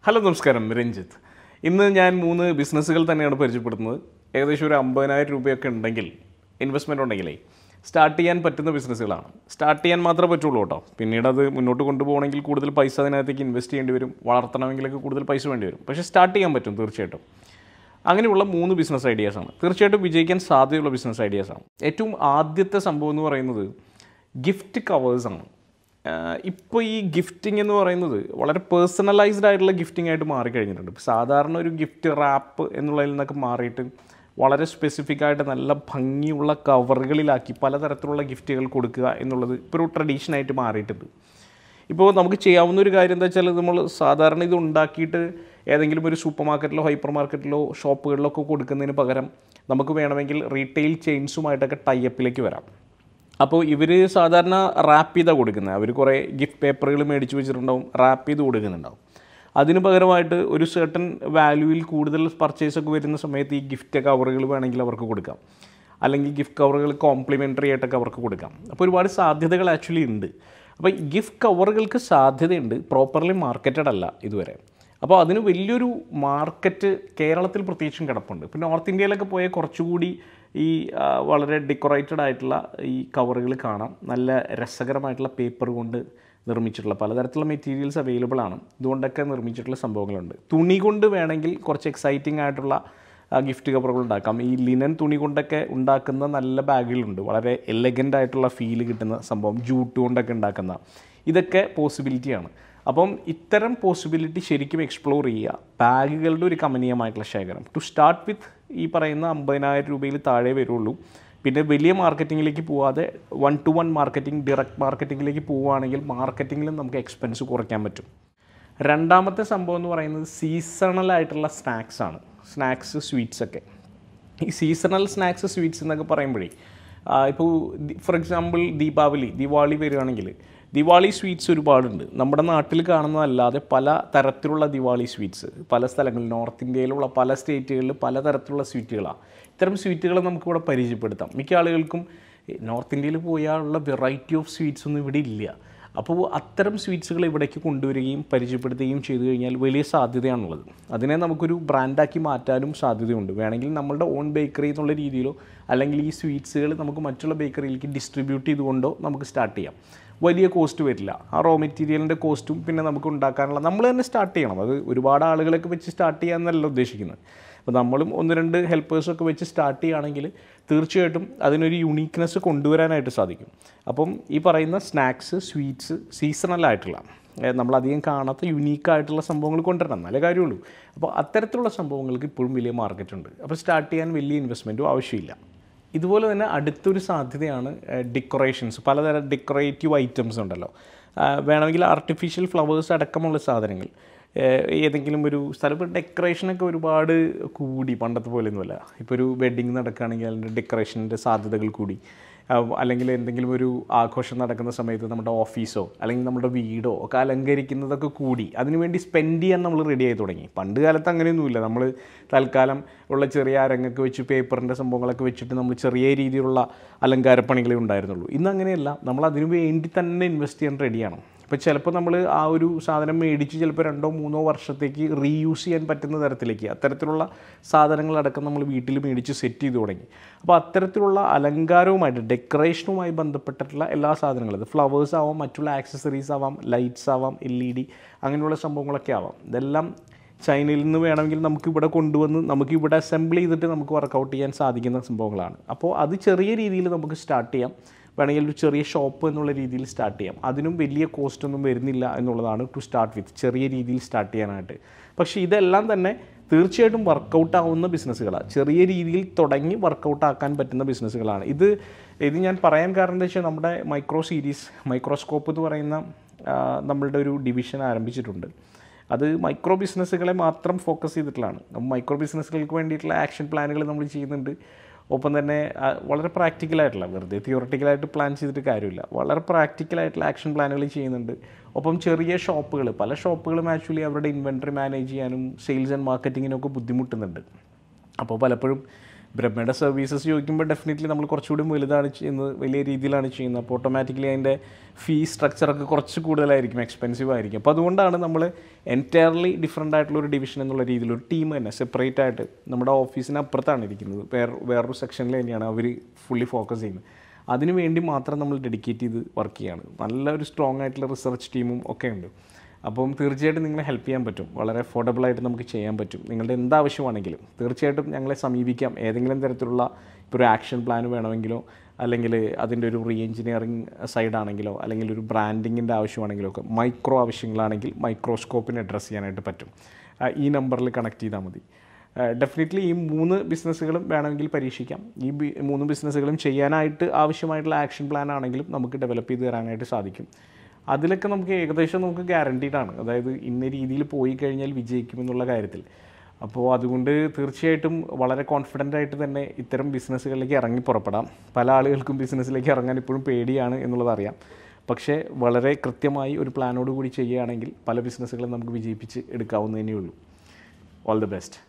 hello നമസ്കാരം രഞ്ജിത്ത് ഇന്ന് ഞാൻ മൂന്ന് ബിസിനസ്സുകൾ തന്നെയാണ് പരിചയപ്പെടുത്തുന്നത് ഏകദേശം ഒരു അമ്പതിനായിരം രൂപയൊക്കെ ഉണ്ടെങ്കിൽ ഇൻവെസ്റ്റ്മെൻ്റ് ഉണ്ടെങ്കിലേ സ്റ്റാർട്ട് ചെയ്യാൻ പറ്റുന്ന ബിസിനസ്സുകളാണ് സ്റ്റാർട്ട് ചെയ്യാൻ മാത്രമേ പറ്റുള്ളൂ കേട്ടോ പിന്നീട് അത് മുന്നോട്ട് കൊണ്ടുപോകണമെങ്കിൽ കൂടുതൽ പൈസ അതിനകത്തേക്ക് ഇൻവെസ്റ്റ് ചെയ്യേണ്ടി വരും വളർത്തണമെങ്കിലൊക്കെ കൂടുതൽ പൈസ വേണ്ടി വരും പക്ഷേ സ്റ്റാർട്ട് ചെയ്യാൻ പറ്റും തീർച്ചയായിട്ടും അങ്ങനെയുള്ള മൂന്ന് ബിസിനസ് ഐഡിയാസാണ് തീർച്ചയായിട്ടും വിജയിക്കാൻ സാധ്യതയുള്ള ബിസിനസ് ഐഡിയാസാണ് ഏറ്റവും ആദ്യത്തെ സംഭവം എന്ന് പറയുന്നത് ഗിഫ്റ്റ് കവേഴ്സാണ് ഇപ്പോൾ ഈ ഗിഫ്റ്റിംഗ് എന്ന് പറയുന്നത് വളരെ പേഴ്സണലൈസ്ഡ് ആയിട്ടുള്ള ഗിഫ്റ്റിംഗ് ആയിട്ട് മാറിക്കഴിഞ്ഞിട്ടുണ്ട് ഇപ്പോൾ സാധാരണ ഒരു ഗിഫ്റ്റ് റാപ്പ് എന്നുള്ളതിൽ നിന്നൊക്കെ മാറിയിട്ട് വളരെ സ്പെസിഫിക് ആയിട്ട് നല്ല ഭംഗിയുള്ള കവറുകളിലാക്കി പലതരത്തിലുള്ള ഗിഫ്റ്റുകൾ കൊടുക്കുക എന്നുള്ളത് ഇപ്പോൾ ഒരു ട്രഡീഷനായിട്ട് മാറിയിട്ടുണ്ട് ഇപ്പോൾ നമുക്ക് ചെയ്യാവുന്ന ഒരു കാര്യം എന്താ വെച്ചാൽ നമ്മൾ സാധാരണ ഇത് ഉണ്ടാക്കിയിട്ട് ഏതെങ്കിലും ഒരു സൂപ്പർ മാർക്കറ്റിലോ ഹൈപ്പർ മാർക്കറ്റിലോ ഷോപ്പുകളിലോ ഒക്കെ കൊടുക്കുന്നതിന് പകരം നമുക്ക് വേണമെങ്കിൽ റീറ്റെയിൽ ചെയിൻസുമായിട്ടൊക്കെ ടൈപ്പിലേക്ക് വരാം അപ്പോൾ ഇവർ സാധാരണ റാപ്പ് ചെയ്താണ് കൊടുക്കുന്നത് അവർ കുറേ ഗിഫ്റ്റ് പേപ്പറുകൾ മേടിച്ച് വെച്ചിട്ടുണ്ടാവും റാപ്പ് ചെയ്ത് കൊടുക്കുന്നുണ്ടാവും അതിന് പകരമായിട്ട് ഒരു സർട്ടൺ വാല്യൂവിൽ കൂടുതൽ പർച്ചേസ് ഒക്കെ വരുന്ന സമയത്ത് ഈ ഗിഫ്റ്റ് കവറുകൾ വേണമെങ്കിൽ അവർക്ക് കൊടുക്കാം അല്ലെങ്കിൽ ഗിഫ്റ്റ് കവറുകൾ കോംപ്ലിമെൻ്ററി ആയിട്ടൊക്കെ അവർക്ക് കൊടുക്കാം അപ്പോൾ ഒരുപാട് സാധ്യതകൾ ആക്ച്വലി ഉണ്ട് അപ്പോൾ ഈ ഗിഫ്റ്റ് കവറുകൾക്ക് സാധ്യതയുണ്ട് പ്രോപ്പർലി മാർക്കറ്റഡ് അല്ല ഇതുവരെ അപ്പോൾ അതിന് വലിയൊരു മാർക്കറ്റ് കേരളത്തിൽ പ്രത്യേകിച്ചും കിടപ്പുണ്ട് ഇപ്പോൾ നോർത്ത് ഇന്ത്യയിലൊക്കെ പോയാൽ കുറച്ചുകൂടി ഈ ആ, വളരെ ഡെക്കറേറ്റഡ് ആയിട്ടുള്ള ഈ കവറുകൾ കാണാം നല്ല രസകരമായിട്ടുള്ള പേപ്പർ കൊണ്ട് നിർമ്മിച്ചിട്ടുള്ള പലതരത്തിലുള്ള മെറ്റീരിയൽസ് അവൈലബിൾ ആണ് ഇതുകൊണ്ടൊക്കെ നിർമ്മിച്ചിട്ടുള്ള സംഭവങ്ങളുണ്ട് തുണി കൊണ്ട് വേണമെങ്കിൽ കുറച്ച് എക്സൈറ്റിംഗ് ആയിട്ടുള്ള ഗിഫ്റ്റ് കവറുകൾ ഉണ്ടാക്കാം ഈ ലിനൻ തുണി കൊണ്ടൊക്കെ ഉണ്ടാക്കുന്ന നല്ല ബാഗുകളുണ്ട് വളരെ എലഗൻ്റ് ആയിട്ടുള്ള ഫീൽ കിട്ടുന്ന സംഭവം ജൂട്ട് കൊണ്ടൊക്കെ ഉണ്ടാക്കുന്ന ഇതൊക്കെ പോസിബിലിറ്റിയാണ് അപ്പം ഇത്തരം പോസിബിലിറ്റി ശരിക്കും എക്സ്പ്ലോർ ചെയ്യുക ബാഗുകളുടെ ഒരു കമനീയമായിട്ടുള്ള ശേഖരം ടു സ്റ്റാർട്ട് വിത്ത് ഈ പറയുന്ന അമ്പതിനായിരം രൂപയിൽ താഴെ വരുള്ളൂ പിന്നെ വലിയ മാർക്കറ്റിങ്ങിലേക്ക് പോവാതെ one to one marketing direct മാർക്കറ്റിങ്ങിലേക്ക് പോവുകയാണെങ്കിൽ മാർക്കറ്റിങ്ങിലും നമുക്ക് എക്സ്പെൻസ് കുറയ്ക്കാൻ പറ്റും രണ്ടാമത്തെ സംഭവം എന്ന് പറയുന്നത് സീസണൽ ആയിട്ടുള്ള സ്നാക്സ് ആണ് സ്നാക്സ് സ്വീറ്റ്സ് ഒക്കെ ഈ സീസണൽ സ്നാക്സ് സ്വീറ്റ്സ് എന്നൊക്കെ പറയുമ്പോഴേ ഇപ്പോൾ ഫോർ എക്സാമ്പിൾ ദീപാവലി ദിവാളി വരികയാണെങ്കിൽ ദിവാളി സ്വീറ്റ്സ് ഒരുപാടുണ്ട് നമ്മുടെ നാട്ടിൽ കാണുന്നതല്ലാതെ പല തരത്തിലുള്ള ദിവാളി സ്വീറ്റ്സ് പല സ്ഥലങ്ങളിൽ നോർത്ത് ഇന്ത്യയിലുള്ള പല സ്റ്റേറ്റുകളിൽ പല തരത്തിലുള്ള സ്വീറ്റുകളാണ് ഇത്തരം സ്വീറ്റുകൾ നമുക്കിവിടെ പരിചയപ്പെടുത്താം മിക്ക ആളുകൾക്കും നോർത്ത് ഇന്ത്യയിൽ പോയാലുള്ള വെറൈറ്റി ഓഫ് സ്വീറ്റ്സ് ഒന്നും ഇവിടെ ഇല്ല അപ്പോൾ അത്തരം സ്വീറ്റ്സുകൾ ഇവിടേക്ക് കൊണ്ടുവരികയും പരിചയപ്പെടുത്തുകയും ചെയ്തു കഴിഞ്ഞാൽ വലിയ സാധ്യതയാണുള്ളത് അതിനെ നമുക്കൊരു ബ്രാൻഡാക്കി മാറ്റാനും സാധ്യതയുണ്ട് വേണമെങ്കിൽ നമ്മളുടെ ഓൺ ബേക്കറി എന്നുള്ള രീതിയിലോ അല്ലെങ്കിൽ ഈ സ്വീറ്റ്സുകൾ നമുക്ക് മറ്റുള്ള ബേക്കറിയിലേക്ക് ഡിസ്ട്രിബ്യൂട്ട് ചെയ്തുകൊണ്ടോ നമുക്ക് സ്റ്റാർട്ട് ചെയ്യാം വലിയ കോസ്റ്റ് വരില്ല ആ റോ മെറ്റീരിയലിൻ്റെ കോസ്റ്റും പിന്നെ നമുക്ക് ഉണ്ടാക്കാനുള്ള നമ്മൾ തന്നെ സ്റ്റാർട്ട് ചെയ്യണം അത് ഒരുപാട് ആളുകളൊക്കെ വെച്ച് സ്റ്റാർട്ട് ചെയ്യാമെന്നല്ല ഉദ്ദേശിക്കുന്നത് അപ്പോൾ നമ്മളും ഒന്ന് രണ്ട് ഹെൽപ്പേഴ്സൊക്കെ വെച്ച് സ്റ്റാർട്ട് ചെയ്യുകയാണെങ്കിൽ തീർച്ചയായിട്ടും അതിനൊരു യുണീക്നെസ് കൊണ്ടുവരാനായിട്ട് സാധിക്കും അപ്പം ഈ പറയുന്ന സ്നാക്സ് സ്വീറ്റ്സ് സീസണൽ ആയിട്ടുള്ള ഏ, നമ്മളധികം കാണാത്ത യുണീക്കായിട്ടുള്ള സംഭവങ്ങൾ കൊണ്ടുവരണം നല്ല കാര്യമുള്ളൂ അപ്പോൾ അത്തരത്തിലുള്ള സംഭവങ്ങൾക്ക് ഇപ്പോഴും വലിയ മാർക്കറ്റ് ഉണ്ട് അപ്പോൾ സ്റ്റാർട്ട് ചെയ്യാൻ വലിയ ഇൻവെസ്റ്റ്മെൻറ്റും ആവശ്യമില്ല ഇതുപോലെ തന്നെ അടുത്തൊരു സാധ്യതയാണ് ഡെക്കറേഷൻസ് പലതരം ഡെക്കറേറ്റീവ് ഐറ്റംസ് ഉണ്ടല്ലോ ആ, വേണമെങ്കിൽ ആർട്ടിഫിഷ്യൽ ഫ്ലവേഴ്സ് അടക്കമുള്ള സാധനങ്ങൾ ഏഹ് ഏതെങ്കിലും ഒരു സ്ഥലം ഇപ്പോൾ ഡെക്കറേഷനൊക്കെ ഒരുപാട് കൂടി പണ്ടത്തെ പോലെയൊന്നുമല്ല ഇപ്പോൾ ഒരു വെഡ്ഡിങ് നടക്കുകയാണെങ്കിൽ അതിൻ്റെ ഡെക്കറേഷൻ്റെ സാധ്യതകൾ കൂടി ആ, അല്ലെങ്കിൽ എന്തെങ്കിലും ഒരു ആഘോഷം നടക്കുന്ന സമയത്ത് നമ്മുടെ ഓഫീസോ അല്ലെങ്കിൽ നമ്മുടെ വീടോ ഒക്കെ അലങ്കരിക്കുന്നതൊക്കെ കൂടി അതിനുവേണ്ടി സ്പെൻഡ് ചെയ്യാൻ നമ്മൾ റെഡി ആയി തുടങ്ങി പണ്ട് കാലത്ത് അങ്ങനെയൊന്നുമില്ല നമ്മൾ തൽക്കാലം ഉള്ള ചെറിയ അരങ്ങൊക്കെ വെച്ച് പേപ്പറിൻ്റെ സംഭവങ്ങളൊക്കെ വെച്ചിട്ട് നമ്മൾ ചെറിയ രീതിയിലുള്ള അലങ്കാരപ്പണികളെ ഉണ്ടായിരുന്നുള്ളൂ ഇന്ന് അങ്ങനെയല്ല നമ്മൾ അതിനു വേണ്ടി തന്നെ ഇൻവെസ്റ്റ് ചെയ്യാൻ റെഡിയാണ് ഇപ്പോൾ ചിലപ്പോൾ നമ്മൾ ആ ഒരു സാധനം മേടിച്ച് ചിലപ്പോൾ രണ്ടോ മൂന്നോ വർഷത്തേക്ക് റീയൂസ് ചെയ്യാൻ പറ്റുന്ന തരത്തിലേക്ക് അത്തരത്തിലുള്ള സാധനങ്ങളടക്കം നമ്മൾ വീട്ടിൽ മേടിച്ച് സെറ്റ് ചെയ്ത് തുടങ്ങി അപ്പോൾ അത്തരത്തിലുള്ള അലങ്കാരവുമായിട്ട് ഡെക്കറേഷനുമായി ബന്ധപ്പെട്ടിട്ടുള്ള എല്ലാ സാധനങ്ങളും അത് ഫ്ലവേഴ്സ് ആവാം മറ്റുള്ള ആക്സസറീസ് ആവാം ലൈറ്റ്സ് ആവാം എൽ ഇ ഡി അങ്ങനെയുള്ള സംഭവങ്ങളൊക്കെ ആവാം ഇതെല്ലാം ചൈനയിൽ നിന്ന് വേണമെങ്കിൽ നമുക്ക് ഇവിടെ കൊണ്ടുവന്ന് നമുക്ക് ഇവിടെ അസംബിൾ ചെയ്തിട്ട് നമുക്ക് വർക്കൗട്ട് ചെയ്യാൻ സാധിക്കുന്ന സംഭവങ്ങളാണ് അപ്പോൾ അത് ചെറിയ രീതിയിൽ നമുക്ക് സ്റ്റാർട്ട് ചെയ്യാം വേണമെങ്കിൽ ഒരു ചെറിയ ഷോപ്പ് എന്നുള്ള രീതിയിൽ സ്റ്റാർട്ട് ചെയ്യാം അതിനും വലിയ കോസ്റ്റ് ഒന്നും വരുന്നില്ല എന്നുള്ളതാണ് ടു സ്റ്റാർട്ട് വിത്ത് ചെറിയ രീതിയിൽ സ്റ്റാർട്ട് ചെയ്യാനായിട്ട് പക്ഷേ ഇതെല്ലാം തന്നെ തീർച്ചയായിട്ടും വർക്കൗട്ട് ആവുന്ന ബിസിനസ്സുകളാണ് ചെറിയ രീതിയിൽ തുടങ്ങി വർക്കൗട്ട് ആക്കാൻ പറ്റുന്ന ബിസിനസ്സുകളാണ് ഇത് ഇത് ഞാൻ പറയാൻ കാരണം എന്താ വെച്ചാൽ നമ്മുടെ മൈക്രോ സീരീസ് മൈക്രോസ്കോപ്പ് എന്ന് പറയുന്ന ആ, നമ്മളുടെ ഒരു ഡിവിഷൻ ആരംഭിച്ചിട്ടുണ്ട് അത് മൈക്രോ ബിസിനസ്സുകളെ മാത്രം ഫോക്കസ് ചെയ്തിട്ടുള്ളതാണ് അപ്പം മൈക്രോ ബിസിനസ്സുകൾക്ക് വേണ്ടിയിട്ടുള്ള ആക്ഷൻ പ്ലാനുകൾ നമ്മൾ ചെയ്യുന്നുണ്ട് ഒപ്പം തന്നെ ആ, വളരെ പ്രാക്ടിക്കലായിട്ടുള്ള വെറുതെ തിയോറട്ടിക്കലായിട്ട് പ്ലാൻ ചെയ്തിട്ട് കാര്യമില്ല വളരെ പ്രാക്ടിക്കലായിട്ടുള്ള ആക്ഷൻ പ്ലാനുകൾ ചെയ്യുന്നുണ്ട് ഒപ്പം ചെറിയ ഷോപ്പുകൾ പല ഷോപ്പുകളും ആക്ച്വലി അവരുടെ ഇൻവെൻട്രി മാനേജ് ചെയ്യാനും സെയിൽസ് ആൻഡ് മാർക്കറ്റിങ്ങിനും ഒക്കെ ബുദ്ധിമുട്ടുന്നുണ്ട് അപ്പോൾ പലപ്പോഴും ബ്രഹ്മയുടെ സർവീസസ് ചോദിക്കുമ്പോൾ ഡെഫിനറ്റ്ലി നമ്മൾ കുറച്ചുകൂടി വലുതാണ് ചെയ്യുന്നത് വലിയ രീതിയിലാണ് ചെയ്യുന്നത് അപ്പോൾ ഓട്ടോമാറ്റിക്കലി അതിൻ്റെ ഫീ സ്ട്രക്ചറൊക്കെ കുറച്ച് കൂടുതലായിരിക്കും എക്സ്പെൻസീവ് ആയിരിക്കും അപ്പോൾ അതുകൊണ്ടാണ് നമ്മൾ എൻറ്റയർലി ഡിഫറെൻ്റ് ആയിട്ടുള്ള ഒരു ഡിവിഷൻ എന്നുള്ള രീതിയിൽ ഒരു ടീം തന്നെ സെപ്പറേറ്റ് ആയിട്ട് നമ്മുടെ ഓഫീസിന് അപ്പുറത്താണ് ഇരിക്കുന്നത് വേറെ വേറൊരു സെക്ഷനിൽ തന്നെയാണ് അവർ ഫുള്ളി ഫോക്കസ് ചെയ്യുന്നത് അതിനു വേണ്ടി മാത്രം നമ്മൾ ഡെഡിക്കേറ്റ് ചെയ്ത് വർക്ക് ചെയ്യാണ് നല്ലൊരു സ്ട്രോങ് ആയിട്ടുള്ള റിസർച്ച് ടീമും ഒക്കെ ഉണ്ട് അപ്പം തീർച്ചയായിട്ടും നിങ്ങളെ ഹെൽപ്പ് ചെയ്യാൻ പറ്റും വളരെ അഫോർഡബിൾ ആയിട്ട് നമുക്ക് ചെയ്യാൻ പറ്റും നിങ്ങളുടെ എന്താവശ്യമാണെങ്കിലും തീർച്ചയായിട്ടും ഞങ്ങളെ സമീപിക്കാം ഏതെങ്കിലും തരത്തിലുള്ള ഇപ്പോൾ ഒരു ആക്ഷൻ പ്ലാൻ വേണമെങ്കിലോ അല്ലെങ്കിൽ അതിൻ്റെ ഒരു റീ എഞ്ചിനീയറിംഗ് സൈഡാണെങ്കിലോ അല്ലെങ്കിൽ ഒരു ബ്രാൻഡിങ്ങിൻ്റെ ആവശ്യമാണെങ്കിലോ ഒക്കെ മൈക്രോ ആവശ്യങ്ങളാണെങ്കിൽ മൈക്രോസ്കോപ്പിന് അഡ്രസ്സ് ചെയ്യാനായിട്ട് പറ്റും ആ, ഈ നമ്പറിൽ കണക്ട് ചെയ്താൽ മതി ഡെഫിനറ്റ്ലി ഈ മൂന്ന് ബിസിനസ്സുകളും വേണമെങ്കിൽ പരീക്ഷിക്കാം ഈ ബി മൂന്ന് ബിസിനസ്സുകളും ചെയ്യാനായിട്ട് ആവശ്യമായിട്ടുള്ള ആക്ഷൻ പ്ലാൻ ആണെങ്കിലും നമുക്ക് ഡെവലപ്പ് ചെയ്ത് തരാനായിട്ട് സാധിക്കും അതിലൊക്കെ നമുക്ക് ഏകദേശം നമുക്ക് ഗ്യാരണ്ടീഡ് ആണ് അതായത് ഇന്ന രീതിയിൽ പോയി കഴിഞ്ഞാൽ വിജയിക്കുമെന്നുള്ള കാര്യത്തിൽ അപ്പോൾ അതുകൊണ്ട് തീർച്ചയായിട്ടും വളരെ കോൺഫിഡൻ്റ് ആയിട്ട് തന്നെ ഇത്തരം ബിസിനസ്സുകളിലേക്ക് ഇറങ്ങി പുറപ്പെടാം പല ആളുകൾക്കും ബിസിനസ്സിലേക്ക് ഇറങ്ങാൻ ഇപ്പോഴും പേടിയാണ് എന്നുള്ളത് അറിയാം പക്ഷേ വളരെ കൃത്യമായി ഒരു പ്ലാനോട് കൂടി ചെയ്യുകയാണെങ്കിൽ പല ബിസിനസ്സുകളും നമുക്ക് വിജയിപ്പിച്ച് എടുക്കാവുന്നതേ ഉള്ളൂ ഓൾ ദി ബെസ്റ്റ്